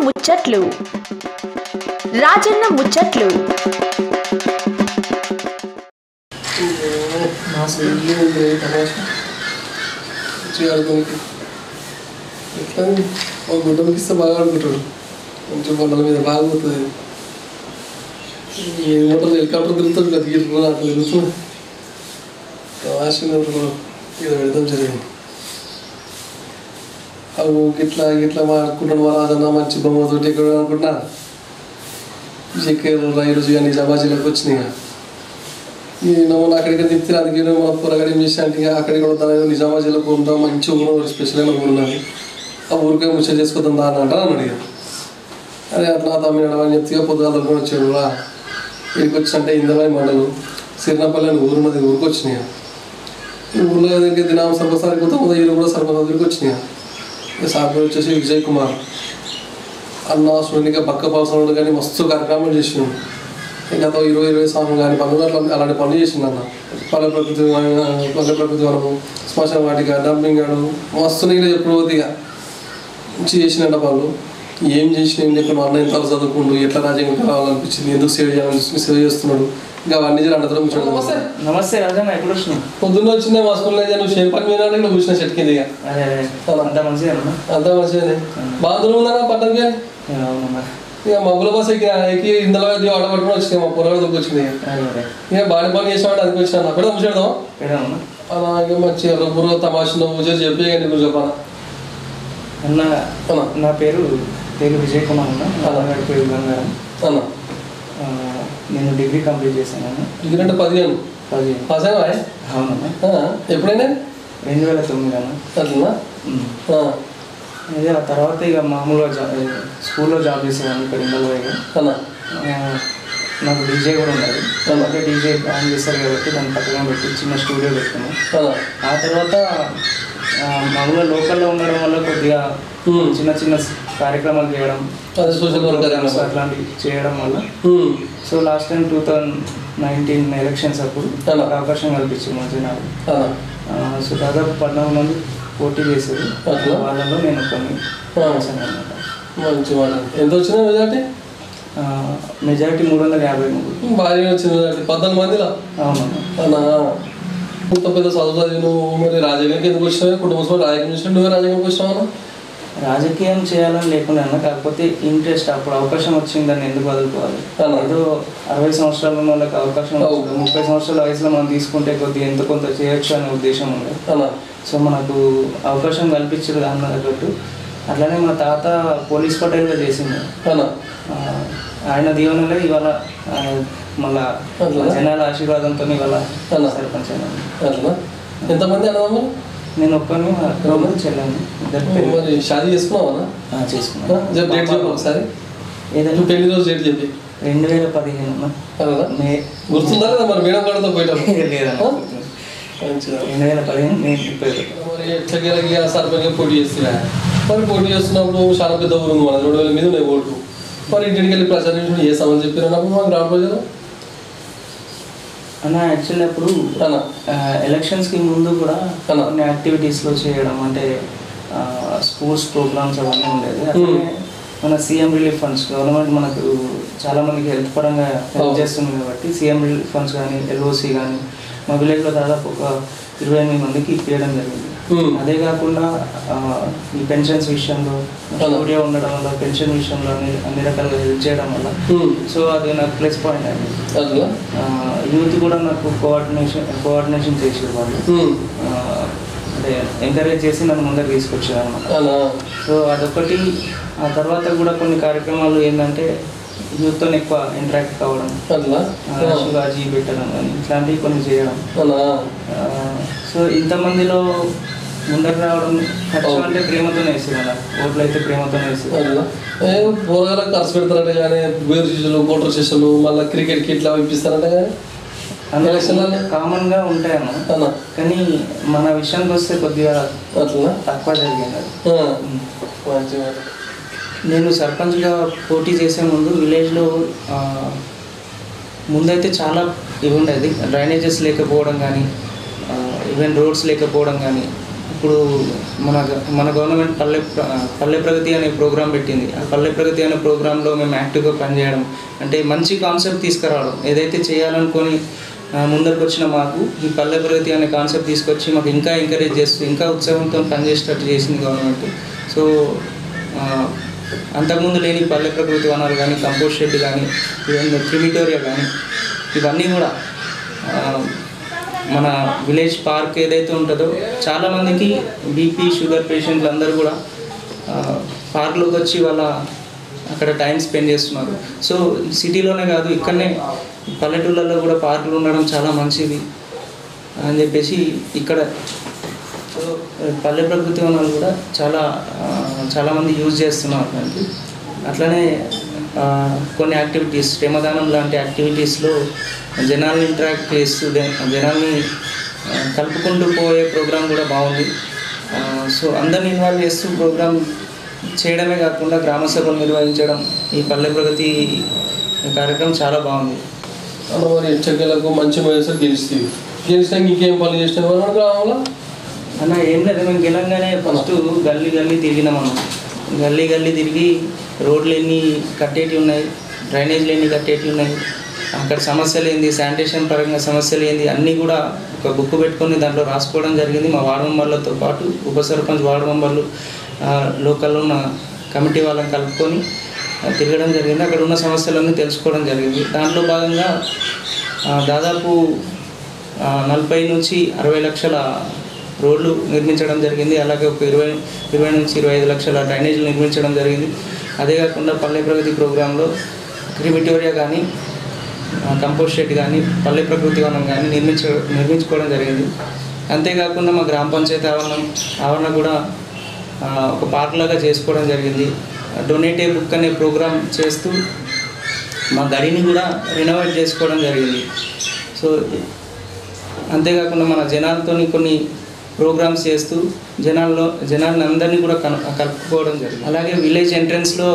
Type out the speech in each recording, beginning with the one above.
ముచ్చట్లు రాజన్న ముచ్చట్లు మాస్ ఇల్లు ఉంది తమాషా మంచిగా ఆడుకోనికి ఎట్లా ఒక గుడ్డలకి ఇస్తే బాగా ఆడుకుంటాడు మంచిగా బండల మీద బాగా పోతుంది ఏ మోటార్ హెలికాప్టర్ తిరుగుతుంది కదా తిరుగుతుంది అట్లా తిరుగుతుంది తమాషా ఇది పెడతాం జరిగింది అవు గిట్లా గిట్లా మా అనుకుంటాడు మా రాజన్న మంచి బొమ్మతోటి ఇక్కడ అనుకుంటున్నా చెక్కేరు రైలు కానీ నిజామాజీలోకి వచ్చినాయి ఇక. ఈ నవ్వు అక్కడికి తిప్పితే అందుకే మన పొరగడ ఏం చేసా అంటే ఇక అక్కడికి కూడా తన నిజామాబాద్లో ఉంటాం మంచి ఊరు స్పెషల్ అయిన ఊరు ఉన్నది ఆ ఊరికే ముచ్చట చేసుకుందాం దా అని అంటారు అన్నాడు ఇక అరే అట్లా తమ్మినాడు అని చెప్తే పొద్దుగా దొరుకుని వచ్చాడు రా ఇక్కడికి వచ్చింటే ఇందమై మండలం సిరినపల్లి అని ఊరు ఉన్నది ఊరికి వచ్చినాయి ఈ ఊర్లో దగ్గర దినామ సర్పసారి కొత్త కొత్త ఈరు కూడా సర్పస దగ్గరికి వచ్చినాయి ఇక సార్ పేరు వచ్చేసి విజయ్ కుమార్ అన్న సూర్యునిగా బక్క పాల్సనాడు కానీ మస్తు కార్యక్రమాలు చేసినాడు ఇంకా గత ఇరవై ఇరవై సంవత్సరం కానీ పనులు అట్లా అలాంటి పనులు చేసిండు అన్న పల్లె ప్రకృతి వన- పల్లె ప్రకృతి వనము శ్మశాన వాటిక డంపింగ్ గాడు మస్తు నీళ్ళు ఎప్పుడు పోతే ఇక మంచి చేసినట్ట పనులు ఏం చేసిన ఏం చెప్పిన అన్న ఎంత చదువుకుండు ఎట్లా రాజ్యాంగం కావాలనిపించింది ఎందుకు సేవ చేయాలని సేవ చేస్తున్నాడు ఇంకా అవన్నీ జర అందరం కూర్చోండి నమస్తే రాజన్న ఎప్పుడు వచ్చినావు పొద్దున్న వచ్చిందే మా స్కూల్లో నువ్వు షేప్ పని మీద ఇక్కడ కూర్చున్న చెట్టు కింద ఇక అదే అదే అంత మంచిగా అన్నా అంతా మంచిగానే బాత్రూమ్ ఉందన్నా పట్టణకి అవునమ్మా ఇక మబ్బుల బస్ ఎక్కి ఎక్కి ఇందులో ఆడ పట్టుకుని వచ్చినాయి మా పొరగా వచ్చింది ఇక అదే అదే ఇక బాడీ పని చేసేవాడు అందుకు వచ్చిన అక్కడ ముచ్చేద్దాం పెడదామన్నా అలా ఇక మంచిగా రొబ్బురు తమాష నువ్వు చేసి చెప్పి ఇక నీకు చెప్పాలా అన్న అన్న నా పేరు పేరు విజయ్ కుమార్ అన్న నా అన్నగారి పేరు గంగారం అన్న ఆ, నేను డిగ్రీ కంప్లీట్ చేశాను అన్న డిగ్రీ అంటే పదిహేను పది పాస్ అయినా అవునన్నా ఎప్పుడైనా రెండు వేల తొమ్మిది అన్న అట్లనా ఉమ్. ఆ, అదే ఆ తర్వాత ఇక మామూలుగా జా స్కూల్లో జాబ్ చేసేవాడిని ఇక్కడ ఇండలో ఇక అన్న ఆ, నాకు డీజే కూడా ఉన్నది తర్వాత డీజే బ్యాన్ చేస్తారు కాబట్టి దాన్ని పక్కన పెట్టి చిన్న స్టూడియో పెట్టుకున్నాను అన్న ఆ తర్వాత ఆ, మామూలుగా లోకల్లో ఉండడం వల్ల కొద్దిగా ఉమ్. చిన్న చిన్న కార్యక్రమాలు చేయడం అదే సోషల్ వర్కర్ programs అట్లాంటివి చేయడం వల్ల um, so last time two thousand nineteen elections అప్పుడు అలా. నాకు అవకాశం కల్పించింది మంచి నాకు అన్న ఆ, సో దాదాపు పద్నాలుగు మంది పోటీ చేశారు అట్లా. వాళ్ళలో నేను కొన్ని ఆ. అనమాట మంచి మాట ఎంత వచ్చింది మెజార్టీ మెజారిటీ మూడు వందల యాభై మూడు భారీ వచ్చింది మెజార్టీ పద్నాలుగు మందిలో అవునమ్మా అన్నా ఇంత పెద్ద చదువు చదివి నువ్వు మరి రాజకీయానికి ఎందుకు వచ్చినావు కుటుంబ సభ్యులు రాజకీయం చేసినా నువ్వే రాజకీయానికి వచ్చినావు రాజకీయం చేయాలని లేకుండా అన్న కాకపోతే ఇంట్రెస్ట్ అప్పుడు అవకాశం వచ్చింది దాన్ని ఎందుకు వదులుకోవాలి అలా. ఏదో అరవై సంవత్సరాల ఉన్న వాళ్ళకి అవకాశం అవు. వచ్చింది ముప్పై సంవత్సరాల వయసులో మనం తీసుకుంటే కొద్దిగా ఎంత కొంత చేయొచ్చు అనే ఉద్దేశం ఉంది అన్న సో మనకు అవకాశం కల్పించారు అన్నట్టు అట్లానే మా తాత పోలీస్ పటేల్గా చేసింది అన్న ఆ, ఆయన దీవెనలే ఇవాళ ఆ, మళ్ళా అట్లా? జనాల ఆశీర్వాదంతో ఇవాళ అలా. సర్పంచ్ అయినాను. అట్లా ఎంతమంది అన్నదమ్ములు నేను ఒక్కని రెండు చెల్లాను ఇద్దరు పెళ్లి మరి షాదీ చేసుకున్నావా ఆ, చేసుకున్నాను చెప్పు డేట్ చెప్పు ఒకసారి ఏదైనా నువ్వు పెళ్లి రోజు డేట్ చెప్పి రెండు వేల పదిహేను అన్న. అలా మే గుర్తుందా లేదా మరి మేడం గారితో పోయేటప్పుడు లేదన్న. మంచిదా రెండు వేల పదిహేను మే ముప్పై ఒకటి. మరి ఎట్లకి సర్పంచ్గా పోటీ చేస్తున్నా మరి పోటీ చేస్తున్నప్పుడు చాలా పెద్ద ఊరు ఉంది మన రెండు వేల మీద ఉన్నాయి ఓట్లు మరి ఇంటికి వెళ్ళి ప్రచారం ఏ సమయం చెప్పినప్పుడు మాకు గ్రామ ప్రజలు అన్న యాక్చువల్లీ అప్పుడు అన్న ఆ, ఎలక్షన్స్కి ముందు కూడా అలా. కొన్ని యాక్టివిటీస్లో చేయడం అంటే ఆ, స్పోర్ట్స్ ప్రోగ్రామ్స్ అవన్నీ ఉండేది అట్లనే మన సీఎం రిలీఫ్ ఫండ్స్ గవర్నమెంట్ మనకు చాలా మందికి హెల్త్ పరంగా హెల్ప్ అవును. చేస్తుంది కాబట్టి సీఎం రిలీఫ్ ఫండ్స్ కానీ ఎల్ఓసి కానీ మా విలేజ్లో దాదాపు ఒక ఇరవై ఎనిమిది మందికి ఇప్పించడం జరిగింది ఉమ్. అదే కాకుండా ఆ, ఈ పెన్షన్స్ విషయంలో అలా. స్టూడియో ఉండడం వల్ల పెన్షన్ విషయంలో అన్ని అన్ని రకాలుగా హెల్ప్ చేయడం వల్ల ఉమ్. సో అది నాకు ప్లస్ పాయింట్ అండి అట్లా యూత్ కూడా నాకు కోఆర్డినేషన్ కోఆర్డినేషన్ చేసారు వాళ్ళు ఉమ్. ఆ, అంటే ఎంకరేజ్ చేసి నన్ను ముందర తీసుకొచ్చారు అనమాట అలా సో అదొకటి ఆ తర్వాత కూడా కొన్ని కార్యక్రమాలు ఏంటంటే యూత్తో ఎక్కువ ఇంటరాక్ట్ కావడం అట్లా ఆ, శివాజీ పెట్టడం కానీ ఇట్లాంటివి కొన్ని చేయడం అలా ఆ, సో ఇంతమందిలో ముందర రావడం ఖర్చు అంటే ప్రేమతోనే వేసారు అలా ఓట్లు అయితే ప్రేమతోనే వేసారు అట్లా ఏ పోరగాలకు ఖర్చు పెడతారంటే కానీ బేరు శిష్యులు కోటర్ శిష్యులు మళ్ళీ క్రికెట్కి ఇట్లా ఇప్పిస్తారంటే కానీ ఎలక్షన్లలో కామన్గా ఉంటాయన్న అన్న కానీ మన విషయానికి వస్తే కొద్దిగా అట్లా తక్కువ జరిగింది అది ఆ. మంచి మాట. నేను సర్పంచ్గా పోటీ చేసే ముందు విలేజ్లో ఆ, ముందైతే చాలా ఇవి ఉండేది డ్రైనేజెస్ లేకపోవడం కానీ ఈవెన్ రోడ్స్ లేకపోవడం కానీ ఇప్పుడు మన గ- మన గవర్నమెంట్ పల్లె ప్ర- పల్లె ప్రగతి అనే ప్రోగ్రాం పెట్టింది ఆ పల్లె ప్రగతి అనే ప్రోగ్రాంలో మేము యాక్టివ్గా పనిచేయడం అంటే మంచి కాన్సెప్ట్ తీసుకురావడం ఏదైతే చేయాలనుకొని ఆ, ముందరకు వచ్చిన మాకు ఈ పల్లె ప్రగతి అనే కాన్సెప్ట్ తీసుకొచ్చి మాకు ఇంకా ఎంకరేజ్ చేస్తూ ఇంకా ఉత్సాహంతో పనిచేసేటట్టు చేసింది గవర్నమెంట్ సో ఆ, అంతకుముందు లేని పల్లె ప్రకృతి వనాలు కానీ కంపోస్ట్ షెడ్ కానీ క్రిమిటోరియా కానీ ఇవన్నీ కూడా ఆ, మన విలేజ్ పార్క్ ఏదైతే ఉంటుందో చాలామందికి బీపీ షుగర్ పేషెంట్లు అందరూ కూడా ఆ, పార్క్లోకి వచ్చి వాళ్ళ అక్కడ టైం స్పెండ్ చేస్తున్నారు సో సిటీలోనే కాదు ఇక్కడనే పల్లెటూళ్ళల్లో కూడా పార్కులు ఉండడం చాలా మంచిది అని చెప్పేసి ఇక్కడ సో పల్లె ప్రకృతి వనాలు కూడా చాలా ఆ, చాలామంది యూజ్ చేస్తున్నారు దానికి అట్లనే ఆ, కొన్ని యాక్టివిటీస్ శ్రమదానం లాంటి యాక్టివిటీస్లో జనాల్ని ఇంటరాక్ట్ చేస్తూ జ- జనాల్ని ఆ, కలుపుకుంటూ పోయే ప్రోగ్రామ్ కూడా బాగుంది ఆ, సో అందరిని ఇన్వాల్వ్ చేస్తూ ప్రోగ్రామ్ చేయడమే కాకుండా గ్రామ సభలు నిర్వహించడం ఈ పల్లె ప్రగతి కార్యక్రమం చాలా బాగుంది అన్న మరి చెక్కలకు మంచి వయసు గెలుస్తాయి గెలిచినాక ఇంకేం పనులు చేసినావు అన్నాడు గ్రామంలో అన్న ఏం లేదు మేము గెలంగానే ఫస్ట్ గల్లీ గల్లీ తిరిగినాం అన్న గల్లీ గల్లీ తిరిగి రోడ్లు ఎన్ని కట్టేటి ఉన్నాయి డ్రైనేజ్లు ఎన్ని కట్టేటి ఉన్నాయి అక్కడ సమస్యలు ఏంది శానిటేషన్ పరంగా సమస్యలు ఏంది అన్నీ కూడా ఒక బుక్ పెట్టుకొని దాంట్లో రాసుకోవడం జరిగింది మా వార్డు మెంబర్లతో పాటు ఉప సర్పంచ్ వార్డు మెంబర్లు ఆ, లోకల్లో ఉన్న కమిటీ వాళ్ళని కలుపుకొని ఆ, తిరగడం జరిగింది అక్కడ ఉన్న సమస్యలన్నీ తెలుసుకోవడం జరిగింది దాంట్లో భాగంగా ఆ, దాదాపు ఆ, నలభై నుంచి అరవై లక్షల రోడ్లు నిర్మించడం జరిగింది అలాగే ఒక ఇరవై ఇరవై నుంచి ఇరవై ఐదు లక్షల డ్రైనేజీలు నిర్మించడం జరిగింది అదే కాకుండా పల్లె ప్రగతి ప్రోగ్రాంలో క్రిమిటోరియా కానీ కంపోస్ట్ షెడ్ కానీ పల్లె ప్రకృతి వనం కానీ నిర్మించ నిర్మించుకోవడం జరిగింది అంతేకాకుండా మా గ్రామ పంచాయతీ ఆవరణం ఆవరణ కూడా ఆ, ఒక పార్క్ లాగా చేసుకోవడం జరిగింది డొనేటే బుక్ అనే ప్రోగ్రామ్ చేస్తూ మా గడిని కూడా రినోవేట్ చేసుకోవడం జరిగింది సో అంతేకాకుండా మన జనాలతోని కొన్ని ప్రోగ్రామ్స్ చేస్తూ జనాల్లో జనాలను అందరినీ కూడా కను కలుపుకోవడం జరిగింది అలాగే విలేజ్ ఎంట్రన్స్లో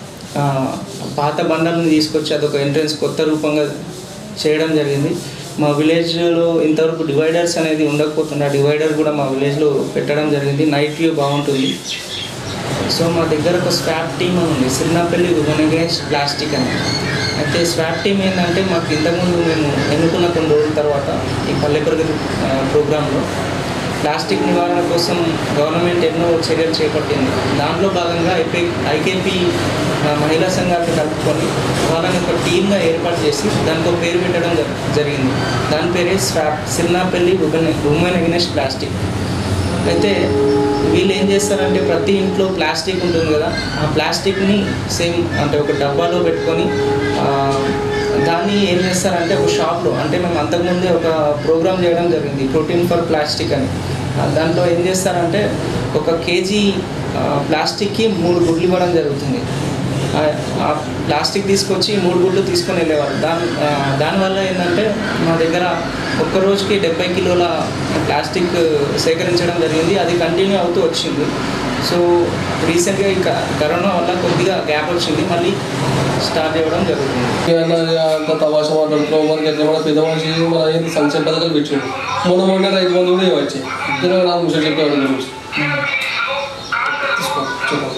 పాత బండలను తీసుకొచ్చి అదొక ఎంట్రన్స్ కొత్త రూపంగా చేయడం జరిగింది మా విలేజ్లో ఇంతవరకు డివైడర్స్ అనేది ఉండకపోతుండే ఆ డివైడర్ కూడా మా విలేజ్లో పెట్టడం జరిగింది నైట్ వ్యూ బాగుంటుంది సో మా దగ్గర ఒక స్వాప్ టీమ్ అని ఉంది సిరినాపల్లి ఉగనగేష్ ప్లాస్టిక్ అని అయితే స్వాప్ టీమ్ ఏంటంటే మాకు ఇంతకుముందు మేము ఎన్నుకున్న కొన్ని రోజుల తర్వాత ఈ పల్లె ప్రగతి ఆ, ప్రోగ్రాంలో ప్లాస్టిక్ నివారణ కోసం గవర్నమెంట్ ఎన్నో చర్యలు చేపట్టింది దాంట్లో భాగంగా ఐపీ ఐకేపీ ఆ, మహిళా సంఘాలను కలుపుకొని వాళ్ళని ఒక టీమ్గా ఏర్పాటు చేసి దానికి ఒక పేరు పెట్టడం జరి- జరిగింది దాని పేరే swap Sirinapalli women women against plastic అయితే వీళ్ళు ఏం చేస్తారంటే ప్రతి ఇంట్లో ప్లాస్టిక్ ఉంటుంది కదా ఆ ప్లాస్టిక్ని సేమ్ అంటే ఒక డబ్బాలో పెట్టుకొని ఆ, దాన్ని ఏం చేస్తారంటే ఒక షాప్లో అంటే మేము అంతకుముందే ఒక ప్రోగ్రామ్ చేయడం జరిగింది ప్రోటీన్ ఫర్ ప్లాస్టిక్ అని ఆ, దాంట్లో ఏం చేస్తారంటే ఒక కేజీ ఆ, ప్లాస్టిక్కి మూడు గుడ్లు ఇవ్వడం జరుగుతుంది ఆ- ఆ ప్లాస్టిక్ తీసుకొచ్చి మూడు గుడ్లు తీసుకొని వెళ్ళేవారు దాని ఆ, దానివల్ల ఏంటంటే మా దగ్గర ఒక్క రోజుకి డెబ్బై కిలోల ప్లాస్టిక్ సేకరించడం జరిగింది అది కంటిన్యూ అవుతూ వచ్చింది సో రీసెంట్గా ఈ క- కరోనా వల్ల కొద్దిగా గ్యాప్ వచ్చింది మళ్ళీ స్టార్ట్ చేయడం జరుగుతుంది ఏమన్నా అంత తమాషా మాట్లాడుతున్నావు మనకి ఎట్లా మన పెద్ద మనిషి మన ఏంటి సంక్షేమ పథకాలు పెట్టాడు మొన్న మొన్న రైతు బంధు కూడా ఇవ్వచ్చు ఇరవై నాలుగు నిమిషాలు చెప్పేవాడు గురించి తీసుకో చెప్పండి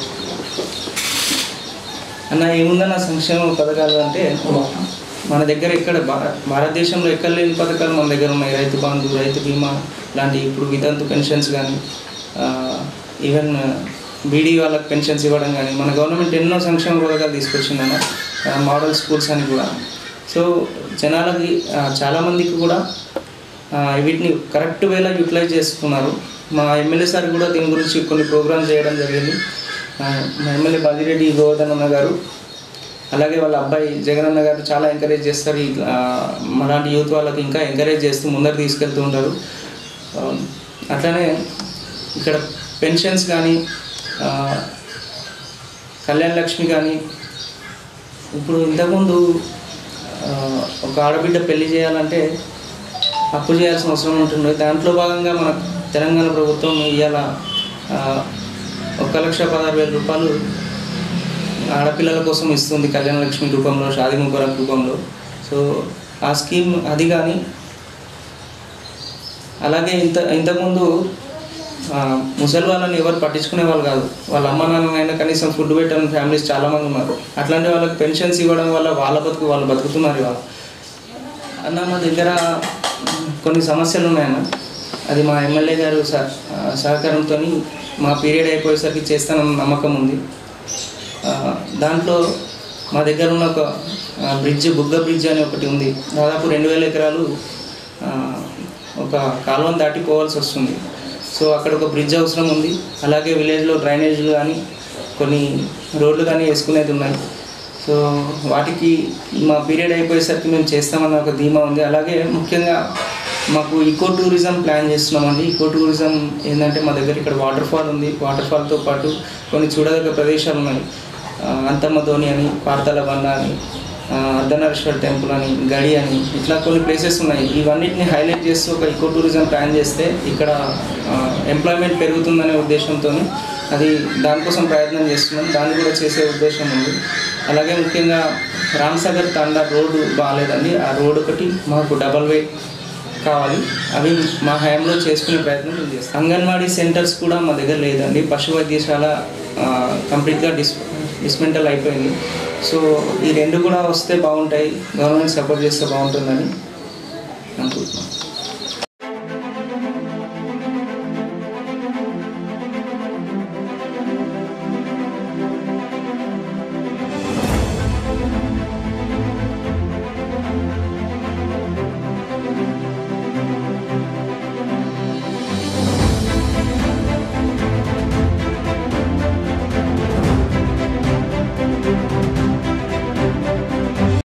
అన్న ఏముందన్న సంక్షేమ పథకాలు అంటే మన దగ్గర ఇక్కడ భా- భారతదేశంలో ఎక్కడ లేని పథకాలు మన దగ్గర ఉన్నాయి రైతు బంధు రైతు బీమా లాంటి ఇప్పుడు వితంతు పెన్షన్స్ కానీ ఈవెన్ బీడీ వాళ్ళకి పెన్షన్స్ ఇవ్వడం కానీ మన గవర్నమెంట్ ఎన్నో సంక్షేమ పథకాలు తీసుకొచ్చిందన్న ఆ, మోడల్ స్కూల్స్ అని కూడా సో జనాలకి ఆ, చాలామందికి కూడా ఆ, వీటిని కరెక్ట్ వేలా యూటిలైజ్ చేస్తున్నారు మా ఎమ్మెల్యే సార్ కూడా దీని గురించి కొన్ని ప్రోగ్రామ్స్ చేయడం జరిగింది ఆ, మా ఎమ్మెల్యే బాజిరెడ్డి గోవర్ధన్ అన్న గారు అలాగే వాళ్ళ అబ్బాయి జగన్ అన్న గారు చాలా ఎంకరేజ్ చేస్తారు ఈ ఆ, అలాంటి యూత్ వాళ్ళకి ఇంకా ఎంకరేజ్ చేస్తూ ముందరు తీసుకెళ్తూ ఉంటారు ఆ, అట్లనే ఇక్కడ పెన్షన్స్ కానీ ఆ, కళ్యాణ లక్ష్మి కానీ ఇప్పుడు ఇంతకుముందు ఆ, ఒక ఆడబిడ్డ పెళ్లి చేయాలంటే అప్పు చేయాల్సిన అవసరం ఉంటుంది దాంట్లో భాగంగా మన తెలంగాణ ప్రభుత్వం ఇవాళ ఒక లక్ష పదహారు వేల రూపాయలు ఆడపిల్లల కోసం ఇస్తుంది కళ్యాణ లక్ష్మి రూపంలో షాదీ ముబారక్ రూపంలో సో ఆ స్కీమ్ అది కానీ అలాగే ఇంత ఇంతకుముందు ఆ, ముసలి వాళ్ళని ఎవరు పట్టించుకునే వాళ్ళు కాదు వాళ్ళ అమ్మ నాన్నైనా కనీసం ఫుడ్ పెట్టని ఫ్యామిలీస్ చాలామంది ఉన్నారు అట్లాంటి వాళ్ళకి పెన్షన్స్ ఇవ్వడం వల్ల వాళ్ళ బతుకు వాళ్ళు బతుకుతున్నారు ఇవాళ అన్న మా దగ్గర కొన్ని సమస్యలు ఉన్నాయన్న అది మా ఎమ్మెల్యే గారు సహ సహకారంతో మా పీరియడ్ అయిపోయేసరికి చేస్తానన్న నమ్మకం ఉంది ఆ, దాంట్లో మా దగ్గర ఉన్న ఒక ఆ, బ్రిడ్జ్ బుగ్గ బ్రిడ్జ్ అని ఒకటి ఉంది దాదాపు రెండు వేల ఎకరాలు ఆ, ఒక కాలువను దాటి పోవాల్సి వస్తుంది సో అక్కడ ఒక బ్రిడ్జ్ అవసరం ఉంది అలాగే విలేజ్లో డ్రైనేజీలు కానీ కొన్ని రోడ్లు కానీ వేసుకునేది ఉన్నాయి సో వాటికి మా పీరియడ్ అయిపోయేసరికి మేము చేస్తామన్న ఒక ధీమా ఉంది అలాగే ముఖ్యంగా మాకు ఈకో టూరిజం ప్లాన్ చేస్తున్నామండి ఈకో టూరిజం ఏంటంటే మా దగ్గర ఇక్కడ వాటర్ ఫాల్ ఉంది వాటర్ ఫాల్తో పాటు కొన్ని చూడదగ్గ ప్రదేశాలు ఉన్నాయి ఆ, అంతమ్మ ధోని అని పార్తల బండ అని ఆ, అర్ధనారీశ్వర్ టెంపుల్ అని గడి అని ఇట్లా కొన్ని ప్లేసెస్ ఉన్నాయి ఇవన్నిటిని హైలైట్ చేస్తూ ఒక ఈకో టూరిజం ప్లాన్ చేస్తే ఇక్కడ ఎంప్లాయ్మెంట్ పెరుగుతుందనే ఉద్దేశంతో అది దానికోసం ప్రయత్నం చేస్తున్నాం దాన్ని కూడా చేసే ఉద్దేశం ఉంది అలాగే ముఖ్యంగా రామ్సాగర్ తండా రోడ్డు బాగాలేదండి ఆ రోడ్ ఒకటి మాకు డబల్ వే కావాలి అవి మా హయాంలో చేసుకునే ప్రయత్నం మేము చేస్తాం అంగన్వాడీ సెంటర్స్ కూడా మా దగ్గర లేదండి పశు వైద్యశాల ఆ, కంప్లీట్గా డిస్ డిస్మెంటల్ అయిపోయింది సో ఈ రెండు కూడా వస్తే బాగుంటాయి గవర్నమెంట్ సపోర్ట్ చేస్తే బాగుంటుందని అనుకుంటున్నాను